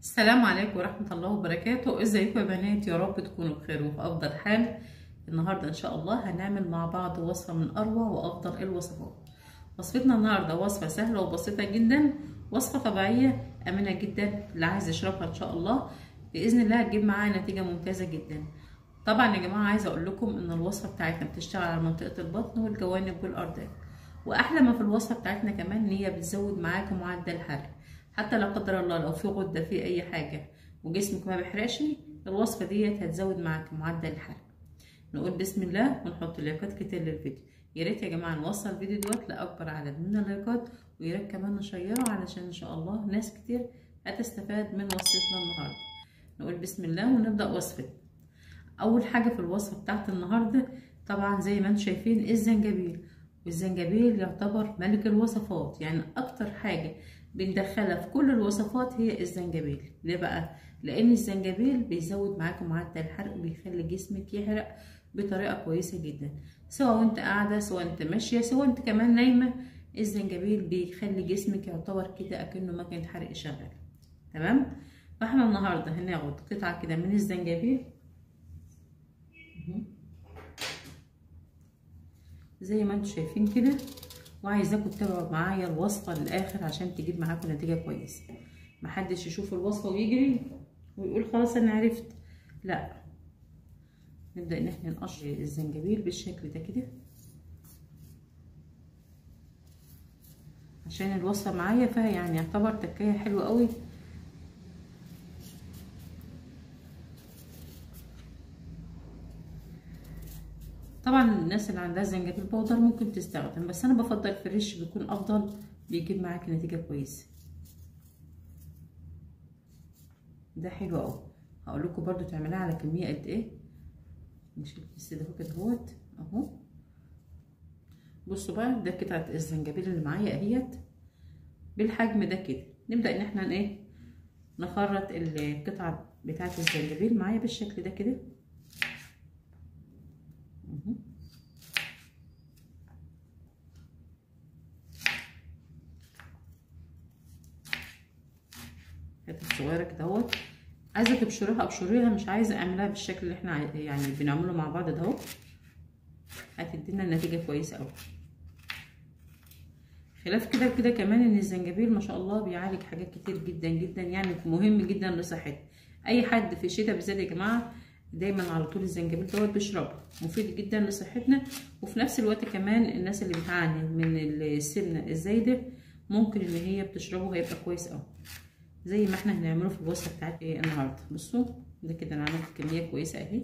السلام عليكم ورحمة الله وبركاته ازيكم يا بنات يا رب تكونوا بخير وفي افضل حال النهاردة ان شاء الله هنعمل مع بعض وصفة من اروع وافضل الوصفات وصفتنا النهاردة وصفة سهلة وبسيطة جدا وصفة طبيعية امنة جدا اللي عايز يشربها ان شاء الله باذن الله هتجيب معاها نتيجة ممتازة جدا طبعا يا جماعة عايزة اقول لكم ان الوصفة بتاعتنا بتشتغل على منطقة البطن والجوانب والارداف واحلى ما في الوصفة بتاعتنا كمان ان هي بتزود معاكم معدل الحرق حتى لا قدر الله لو في غده في اي حاجه وجسمك ما بيحرقش الوصفه ديت هتزود معاك معدل الحرق نقول بسم الله ونحط لايكات كتير للفيديو يا ريت يا جماعه نوصل الفيديو دوت لاكبر عدد من اللايكات ويا ريت كمان نشيره علشان ان شاء الله ناس كتير هتستفاد من وصفتنا النهارده نقول بسم الله ونبدا وصفتنا اول حاجه في الوصفه بتاعت النهارده طبعا زي ما انتم شايفين الزنجبيل والزنجبيل يعتبر ملك الوصفات يعني اكتر حاجه بندخلها في كل الوصفات هي الزنجبيل ليه بقى لان الزنجبيل بيزود معاكم معدل الحرق وبيخلي جسمك يحرق بطريقه كويسه جدا سواء وانت قاعده سواء انت ماشيه سواء انت كمان نايمه الزنجبيل بيخلي جسمك يعتبر كده اكنه مكنه حرق شغال تمام فاحنا النهارده هناخد قطعه كده من الزنجبيل زي ما انتم شايفين كده وعايزاكم تتابعوا معايا الوصفه للاخر عشان تجيب معاكم نتيجه كويسه محدش يشوف الوصفه ويجري ويقول خلاص انا عرفت لا نبدا ان احنا نقشر الزنجبيل بالشكل ده كده عشان الوصفه معايا فيها يعني يعتبر تكايه حلوه قوي طبعا الناس اللي عندها زنجبيل بودر ممكن تستخدم بس انا بفضل فريش بيكون افضل بيجيب معاك نتيجه كويسه ده حلو قوي هقول لكم برده تعملها على كميه قد ايه نشيل الكيس ده كده اهوت اهو بصوا بقى ده قطعه الزنجبيل اللي معايا اهيت بالحجم ده كده نبدا ان احنا ايه نخرط القطعه بتاعه الزنجبيل معايا بالشكل ده كده حته صغيره كده اهوت عايزه تبشريها ابشريها مش عايزه اعملها بالشكل اللي احنا يعني بنعمله مع بعض ده اهو هتدينا النتيجه كويسه قوي خلاف كده كده كمان ان الزنجبيل ما شاء الله بيعالج حاجات كتير جدا جدا يعني مهم جدا لصحتنا اي حد في الشتاء بالذات يا جماعه دايما على طول الزنجبيل دوت بيشربه مفيد جدا لصحتنا وفي نفس الوقت كمان الناس اللي بتعاني من السمنه الزايده ممكن ان هي بتشربه هيبقى كويس قوي زي ما احنا هنعمله في الوصفه بتاعت ايه النهارده بصوا ده كده انا عملت كميه كويسه اهي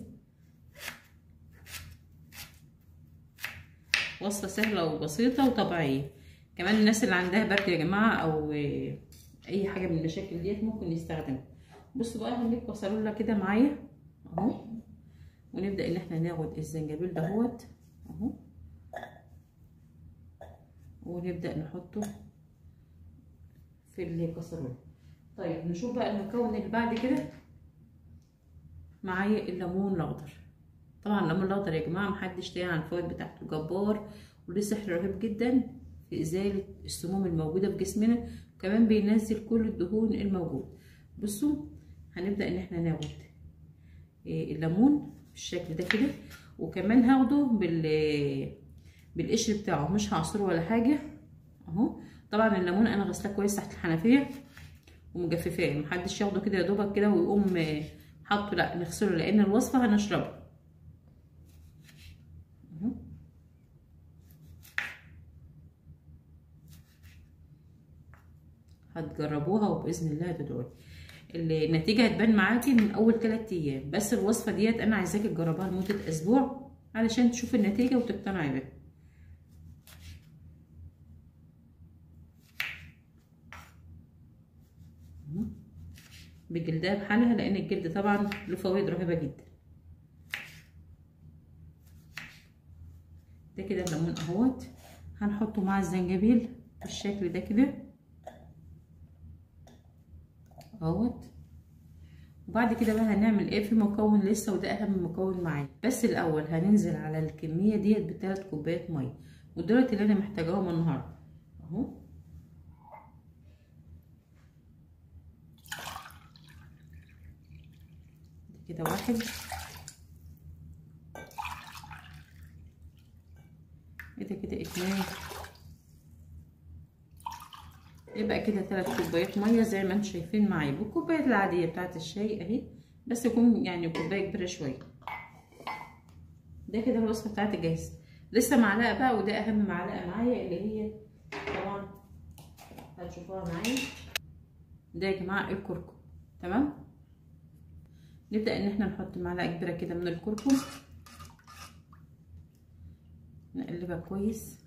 وصفه سهله وبسيطه وطبيعيه كمان الناس اللي عندها برد يا جماعه او اي حاجه من المشاكل ديت ممكن يستخدمها بصوا بقى هنجيب كسرولة كده معايا اهو ونبدا ان احنا ناخد الزنجبيل دهوت اهو ونبدا نحطه في الكسرولة طيب نشوف بقى المكون اللي بعد كده معايا الليمون الاخضر طبعا الليمون الاخضر يا جماعه محدش تاني عن الفوائد بتاعته جبار وليه سحر رهيب جدا في ازاله السموم الموجوده في جسمنا وكمان بينزل كل الدهون الموجود بصوا هنبدا ان احنا ناخد الليمون بالشكل ده كده وكمان هاخده بال بالقشر بتاعه مش هعصره ولا حاجه اهو طبعا الليمون انا غسلاه كويس تحت الحنفيه ومجففاه محدش ياخده كده يا دوبك كده ويقوم حاطه لا نغسله لان الوصفه هنشربها هتجربوها وباذن الله هتدعوا النتيجه هتبان معاكي من اول 3 ايام بس الوصفه ديت انا عايزاكي تجربوها لمده اسبوع علشان تشوفي النتيجه وتقتنعي بيها بجلدها بحالها لان الجلد طبعا له فوائد رهيبه جدا ده كده الليمون اهوت هنحطه مع الزنجبيل بالشكل ده كده اهوت وبعد كده بقى هنعمل ايه في مكون لسه وده اهم مكون معايا بس الاول هننزل على الكميه ديت بثلاث كوبايات ميه ودولت اللي انا محتاجاهم النهارده اهو كده واحد كده كده اتنين يبقى كده تلات كوبايات ميه زي ما انتم شايفين معايا بالكوبايات العاديه بتاعه الشاي اهي بس يكون يعني كوبايه كبيره شويه ده كده الوصفه بتاعتي جاهزه لسه معلقه بقى وده اهم معلقه معايا اللي هي طبعا هتشوفوها معايا ده يا جماعه الكركم تمام نبدا ان احنا نحط معلقه كبيره كده من الكركم نقلبها كويس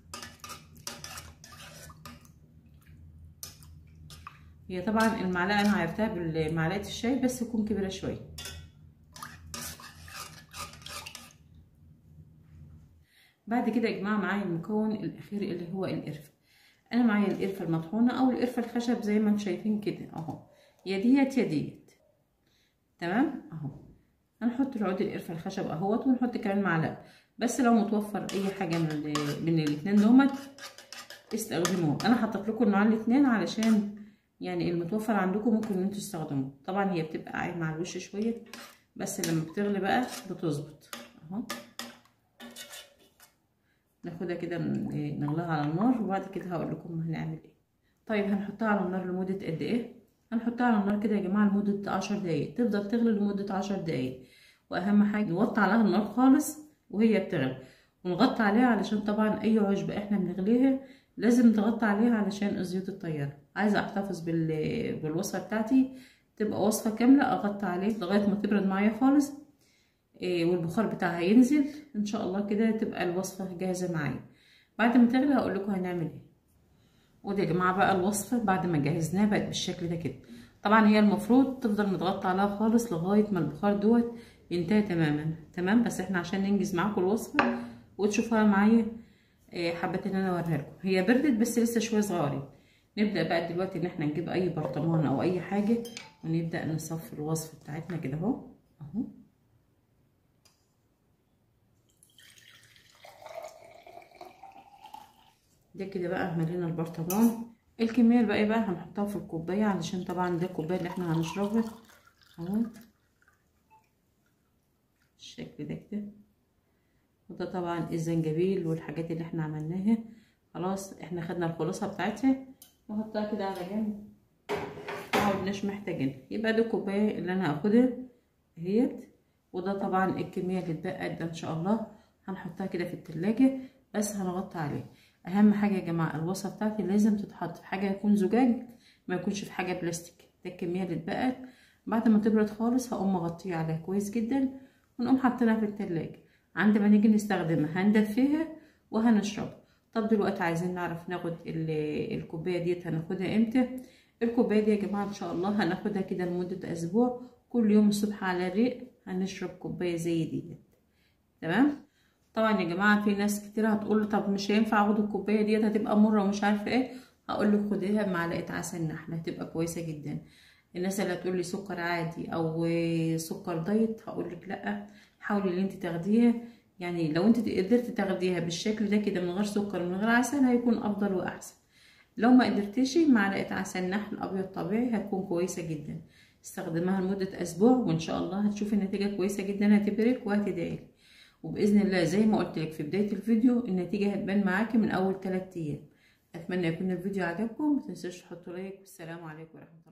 هي طبعا المعلقه انا عرفتها بمعلقه الشاي بس تكون كبيره شويه بعد كده يا جماعه معايا المكون الاخير اللي هو القرفه انا معايا القرفه المطحونه او القرفه الخشب زي ما انتم شايفين كده اهو يا ديت يا ديت تمام اهو هنحط العود القرفه الخشب اهوت ونحط كمان معلقه بس لو متوفر اي حاجه من من الاثنين دومت استخدموه انا حطيت لكم النوعين الاثنين علشان يعني المتوفر عندكم ممكن ان انتوا تستخدموه طبعا هي بتبقى عايمه مع الوش شويه بس لما بتغلي بقى بتظبط اهو ناخدها كده نغليها على النار وبعد كده هقول لكم هنعمل ايه طيب هنحطها على النار لمده قد ايه هنحطها على النار كده يا جماعه لمده عشر دقايق تفضل تغلي لمده عشر دقايق واهم حاجه نوطي عليها النار خالص وهي بتغلي ونغطي عليها علشان طبعا اي عشبه احنا بنغليها لازم نغطي عليها علشان الزيوت الطياره عايزه احتفظ بال... بالوصفه بتاعتي تبقى وصفه كامله اغطي عليه لغايه ما تبرد معايا خالص إيه والبخار بتاعها ينزل ان شاء الله كده تبقى الوصفه جاهزه معايا بعد ما تغلي هقول لكم هنعمل ايه ودي يا جماعه بقى الوصفه بعد ما جهزناها بقت بالشكل ده كده طبعا هي المفروض تفضل متغطى عليها خالص لغايه ما البخار دوت ينتهي تماما تمام بس احنا عشان ننجز معاكم الوصفه وتشوفوها معايا إيه حبيت ان انا اوريها لكم هي بردت بس لسه شويه صغيرين نبدا بقى دلوقتي ان احنا نجيب اي برطمان او اي حاجه ونبدا نصفي الوصفه بتاعتنا كده اهو اهو ده كده بقى ملينا البرطمان الكميه الباقيه بقى هنحطها في الكوبايه علشان طبعا ده الكوبايه اللي احنا هنشربها اهو الشكل ده كده وده طبعا الزنجبيل والحاجات اللي احنا عملناها خلاص احنا خدنا الخلاصه بتاعتها نحطها كده على جنب مش محتاجين يبقى دي الكوبايه اللي انا هاخدها اهيت وده طبعا الكميه اللي اتبقت ده ان شاء الله هنحطها كده في التلاجة بس هنغطي عليه اهم حاجه يا جماعه الوصفه بتاعتي لازم تتحط في حاجه يكون زجاج ما يكونش في حاجه بلاستيك ده الكميه اللي اتبقت بعد ما تبرد خالص هقوم مغطيه عليها كويس جدا ونقوم حاطينها في التلاجة عند ما نيجي نستخدمها هندفيها وهنشربها طب دلوقتي عايزين نعرف ناخد الكوبايه ديت هناخدها امتى الكوبايه دي يا جماعه ان شاء الله هناخدها كده لمده اسبوع كل يوم الصبح على الريق هنشرب كوبايه زي ديت تمام طبعا يا جماعه في ناس كتير هتقول طب مش هينفع اخد الكوبايه ديت هتبقى مره ومش عارفه ايه هقول لك خديها بمعلقه عسل نحل هتبقى كويسه جدا الناس اللي هتقول لي سكر عادي او سكر دايت هقول لك لا حاولي ان انت تاخديها يعني لو انت قدرتي تاخديها بالشكل ده كده من غير سكر من غير عسل هيكون افضل واحسن لو ما قدرتيش معلقه عسل نحل ابيض طبيعي هتكون كويسه جدا استخدمها لمده اسبوع وان شاء الله هتشوفي نتيجه كويسه جدا هتبرك وهتدعي وباذن الله زي ما قلت لك في بدايه الفيديو النتيجه هتبان معاكي من اول 3 ايام اتمنى يكون الفيديو عجبكم متنسوش تحطوا لايك والسلام عليكم ورحمه الله